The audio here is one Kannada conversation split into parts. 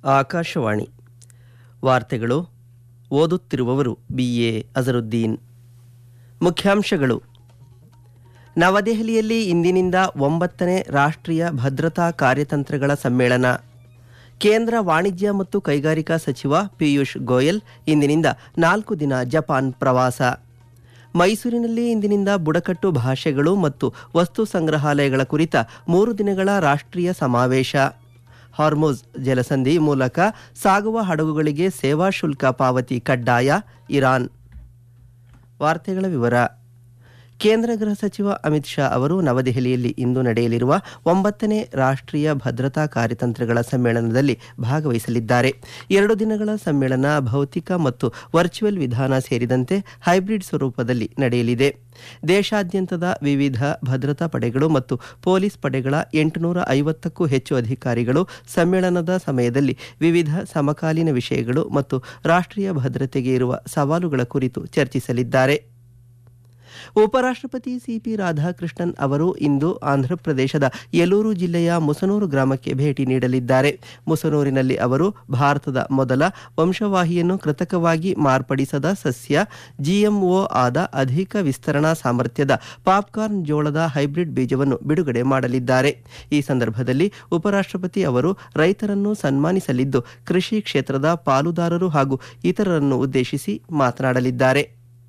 ಆಕಾಶವಾಣಿ ವಾರ್ತೆಗಳು ಓದುತ್ತಿರುವವರು ಬಿ ಎ ಅಜರುದ್ದೀನ್ ಮುಖ್ಯಾಂಶಗಳು ನವದೆಹಲಿಯಲ್ಲಿ ಇಂದಿನಿಂದ ಒಂಬತ್ತನೇ ರಾಷ್ಟ್ರೀಯ ಭದ್ರತಾ ಕಾರ್ಯತಂತ್ರಗಳ ಸಮ್ಮೇಳನ ಕೇಂದ್ರ ವಾಣಿಜ್ಯ ಮತ್ತು ಕೈಗಾರಿಕಾ ಸಚಿವ ಪಿಯೂಷ್ ಗೋಯಲ್ ಇಂದಿನಿಂದ ನಾಲ್ಕು ದಿನ ಜಪಾನ್ ಪ್ರವಾಸ ಮೈಸೂರಿನಲ್ಲಿ ಇಂದಿನಿಂದ ಬುಡಕಟ್ಟು ಭಾಷೆಗಳು ಮತ್ತು ವಸ್ತು ಸಂಗ್ರಹಾಲಯಗಳ ಕುರಿತ ಮೂರು ದಿನಗಳ ರಾಷ್ಟ್ರೀಯ ಸಮಾವೇಶ ಹಾರ್ಮೋಸ್ ಜಲಸಂಧಿ ಮೂಲಕ ಸಾಗುವ ಹಡಗುಗಳಿಗೆ ಸೇವಾ ಶುಲ್ಕ ಪಾವತಿ ಕಡ್ಡಾಯ ಇರಾನ್ ವಾರ್ತೆಗಳ ವಿವರ ಕೇಂದ್ರ ಗೃಹ ಸಚಿವ ಅಮಿತ್ ಶಾ ಅವರು ನವದೆಹಲಿಯಲ್ಲಿ ಇಂದು ನಡೆಯಲಿರುವ ಒಂಬತ್ತನೇ ರಾಷ್ಟ್ರೀಯ ಭದ್ರತಾ ಕಾರ್ಯತಂತ್ರಗಳ ಸಮ್ಮೇಳನದಲ್ಲಿ ಭಾಗವಹಿಸಲಿದ್ದಾರೆ ಎರಡು ದಿನಗಳ ಸಮ್ಮೇಳನ ಭೌತಿಕ ಮತ್ತು ವರ್ಚುವಲ್ ವಿಧಾನ ಸೇರಿದಂತೆ ಹೈಬ್ರಿಡ್ ಸ್ವರೂಪದಲ್ಲಿ ನಡೆಯಲಿದೆ ದೇಶಾದ್ಯಂತದ ವಿವಿಧ ಭದ್ರತಾ ಪಡೆಗಳು ಮತ್ತು ಪೊಲೀಸ್ ಪಡೆಗಳ ಎಂಟುನೂರ ಐವತ್ತಕ್ಕೂ ಹೆಚ್ಚು ಅಧಿಕಾರಿಗಳು ಸಮ್ಮೇಳನದ ಸಮಯದಲ್ಲಿ ವಿವಿಧ ಸಮಕಾಲೀನ ವಿಷಯಗಳು ಮತ್ತು ರಾಷ್ಟ್ರೀಯ ಭದ್ರತೆಗೆ ಇರುವ ಸವಾಲುಗಳ ಕುರಿತು ಚರ್ಚಿಸಲಿದ್ದಾರೆ ಉಪರಾಷ್ಟ್ರಪತಿ ಸಿಪಿ ರಾಧಾಕೃಷ್ಣನ್ ಅವರು ಇಂದು ಆಂಧ್ರಪ್ರದೇಶದ ಯಲೂರು ಜಿಲ್ಲೆಯ ಮುಸನೂರು ಗ್ರಾಮಕ್ಕೆ ಭೇಟಿ ನೀಡಲಿದ್ದಾರೆ ಮುಸನೂರಿನಲ್ಲಿ ಅವರು ಭಾರತದ ಮೊದಲ ವಂಶವಾಹಿಯನ್ನು ಕೃತಕವಾಗಿ ಮಾರ್ಪಡಿಸದ ಸಸ್ಯ ಜಿಎಂಒ ಆದ ಅಧಿಕ ವಿಸ್ತರಣಾ ಸಾಮರ್ಥ್ಯದ ಪಾಪ್ಕಾರ್ನ್ ಜೋಳದ ಹೈಬ್ರಿಡ್ ಬೀಜವನ್ನು ಬಿಡುಗಡೆ ಮಾಡಲಿದ್ದಾರೆ ಈ ಸಂದರ್ಭದಲ್ಲಿ ಉಪರಾಷ್ಟ್ರಪತಿ ಅವರು ರೈತರನ್ನು ಸನ್ಮಾನಿಸಲಿದ್ದು ಕೃಷಿ ಕ್ಷೇತ್ರದ ಪಾಲುದಾರರು ಹಾಗೂ ಇತರರನ್ನು ಉದ್ದೇಶಿಸಿ ಮಾತನಾಡಲಿದ್ದಾರೆ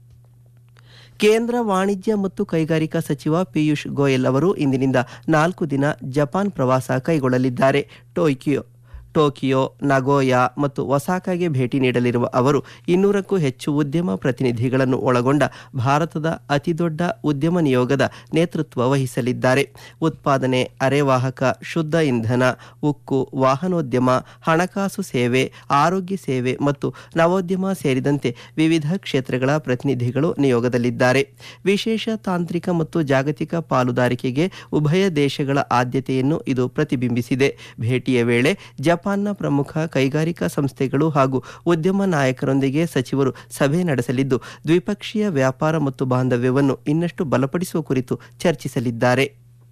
ಕೇಂದ್ರ ವಾಣಿಜ್ಯ ಮತ್ತು ಕೈಗಾರಿಕಾ ಸಚಿವ ಪಿಯೂಷ್ ಗೋಯಲ್ ಅವರು ಇಂದಿನಿಂದ ನಾಲ್ಕು ದಿನ ಜಪಾನ್ ಪ್ರವಾಸ ಕೈಗೊಳ್ಳಲಿದ್ದಾರೆ ಟೋಕಿಯೋ ಟೋಕಿಯೋ ನಗೋಯಾ ಮತ್ತು ಒಸಾಕಾಗೆ ಭೇಟಿ ನೀಡಲಿರುವ ಅವರು ಇನ್ನೂರಕ್ಕೂ ಹೆಚ್ಚು ಉದ್ಯಮ ಪ್ರತಿನಿಧಿಗಳನ್ನು ಒಳಗೊಂಡ ಭಾರತದ ಅತಿದೊಡ್ಡ ಉದ್ಯಮ ನಿಯೋಗದ ನೇತೃತ್ವ ವಹಿಸಲಿದ್ದಾರೆ ಉತ್ಪಾದನೆ ಅರೆವಾಹಕ ಶುದ್ಧ ಇಂಧನ ಉಕ್ಕು ವಾಹನೋದ್ಯಮ ಹಣಕಾಸು ಸೇವೆ ಆರೋಗ್ಯ ಸೇವೆ ಮತ್ತು ನವೋದ್ಯಮ ಸೇರಿದಂತೆ ವಿವಿಧ ಕ್ಷೇತ್ರಗಳ ಪ್ರತಿನಿಧಿಗಳು ನಿಯೋಗದಲ್ಲಿದ್ದಾರೆ ವಿಶೇಷ ತಾಂತ್ರಿಕ ಮತ್ತು ಜಾಗತಿಕ ಪಾಲುದಾರಿಕೆಗೆ ಉಭಯ ದೇಶಗಳ ಆದ್ಯತೆಯನ್ನು ಇದು ಪ್ರತಿಬಿಂಬಿಸಿದೆ ಭೇಟಿಯ ವೇಳೆ ಜಪಾನ್ನ ಪ್ರಮುಖ ಕೈಗಾರಿಕಾ ಸಂಸ್ಥೆಗಳು ಹಾಗೂ ಉದ್ಯಮ ನಾಯಕರೊಂದಿಗೆ ಸಚಿವರು ಸಭೆ ನಡೆಸಲಿದ್ದು ದ್ವಿಪಕ್ಷೀಯ ವ್ಯಾಪಾರ ಮತ್ತು ಬಾಂಧವ್ಯವನ್ನು ಇನ್ನಷ್ಟು ಬಲಪಡಿಸುವ ಕುರಿತು ಚರ್ಚಿಸಲಿದ್ದಾರೆ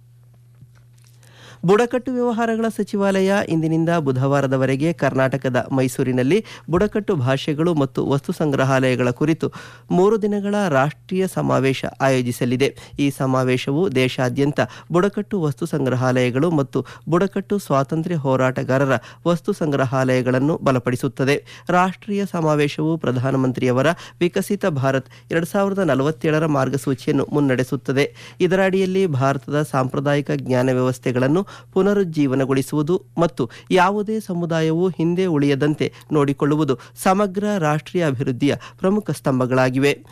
ಬುಡಕಟ್ಟು ವ್ಯವಹಾರಗಳ ಸಚಿವಾಲಯ ಇಂದಿನಿಂದ ಬುಧವಾರದವರೆಗೆ ಕರ್ನಾಟಕದ ಮೈಸೂರಿನಲ್ಲಿ ಬುಡಕಟ್ಟು ಭಾಷೆಗಳು ಮತ್ತು ವಸ್ತು ಸಂಗ್ರಹಾಲಯಗಳ ಕುರಿತು ಮೂರು ದಿನಗಳ ರಾಷ್ಟ್ರೀಯ ಸಮಾವೇಶ ಆಯೋಜಿಸಲಿದೆ ಈ ಸಮಾವೇಶವು ದೇಶಾದ್ಯಂತ ಬುಡಕಟ್ಟು ವಸ್ತು ಸಂಗ್ರಹಾಲಯಗಳು ಮತ್ತು ಬುಡಕಟ್ಟು ಸ್ವಾತಂತ್ರ್ಯ ಹೋರಾಟಗಾರರ ವಸ್ತು ಸಂಗ್ರಹಾಲಯಗಳನ್ನು ಬಲಪಡಿಸುತ್ತದೆ ರಾಷ್ಟ್ರೀಯ ಸಮಾವೇಶವು ಪ್ರಧಾನಮಂತ್ರಿಯವರ ವಿಕಸಿತ ಭಾರತ್ ಎರಡು ಸಾವಿರದ ನಲವತ್ತೇಳರ ಮಾರ್ಗಸೂಚಿಯನ್ನು ಮುನ್ನಡೆಸುತ್ತದೆ ಇದರ ಅಡಿಯಲ್ಲಿ ಭಾರತದ ಸಾಂಪ್ರದಾಯಿಕ ಜ್ಞಾನ ವ್ಯವಸ್ಥೆಗಳನ್ನು ಪುನರುಜ್ಜೀವನಗೊಳಿಸುವುದು ಮತ್ತು ಯಾವುದೇ ಸಮುದಾಯವು ಹಿಂದೆ ಉಳಿಯದಂತೆ ನೋಡಿಕೊಳ್ಳುವುದು ಸಮಗ್ರ ರಾಷ್ಟ್ರೀಯ ಅಭಿವೃದ್ಧಿಯ ಪ್ರಮುಖ ಸ್ತಂಭಗಳಾಗಿವೆ